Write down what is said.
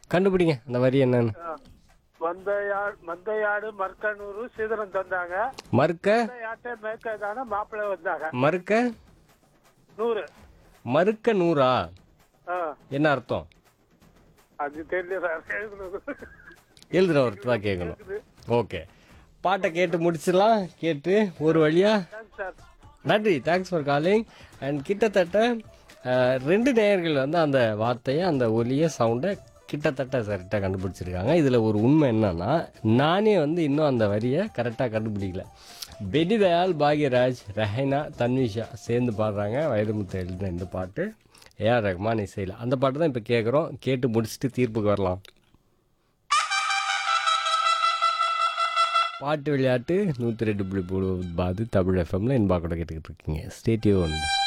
கண்டுபிடிங்க அந்த வரி என்னன்னு மந்தையாடு மந்தையாடு மர்க்கனூறு சீதனம் தந்தாங்க மறுக்க யாட்டை மேய்க்கதான மாப்பிள்ளை வந்தாங்க மறுக்க நூறு மறுக்க நூறா ஆ, என்ன அர்த்தம் அது தெரியல சார் எழுதுனது. எழுதுறவர்கிட்ட தான் கேட்கணும் ஓகே பாட்டை கேட்டு முடிச்சிடலாம் கேட்டு ஒரு வழியா தேங்க்ஸ் சார் நன்றி தேங்க்ஸ் ஃபார் காலிங் அண்ட் கிட்டத்தட்ட அஹ், ரெண்டு நேயர்கள் வந்து அந்த வார்த்தையை அந்த ஒலிய சவுண்டை கிட்டத்தட்ட கரெக்டாக கண்டுபிடிச்சிருக்காங்க இதில் ஒரு உண்மை என்னன்னா நானே வந்து இன்னும் அந்த வரியை கரெக்டாக கண்டுபிடிக்கல பெனி தயால் பாக்யராஜ் ரெஹைனா தன்விஷா சேர்ந்து பாடுறாங்க வைரமுத்து எழுதின இந்த பாட்டு ஏஆர் ரஹ்மான் இசையில் அந்த பாட்டு தான் இப்போ கேட்குறோம் கேட்டு முடிச்சுட்டு தீர்ப்புக்கு வரலாம் பாட்டு விளையாட்டு நூற்றி ரெண்டு புள்ளி மூணு பாது தமிழ் எஃப்எம்ல இன்பா கூட கேட்டுக்கிட்டு இருக்கீங்க ஸ்டேட்யூன்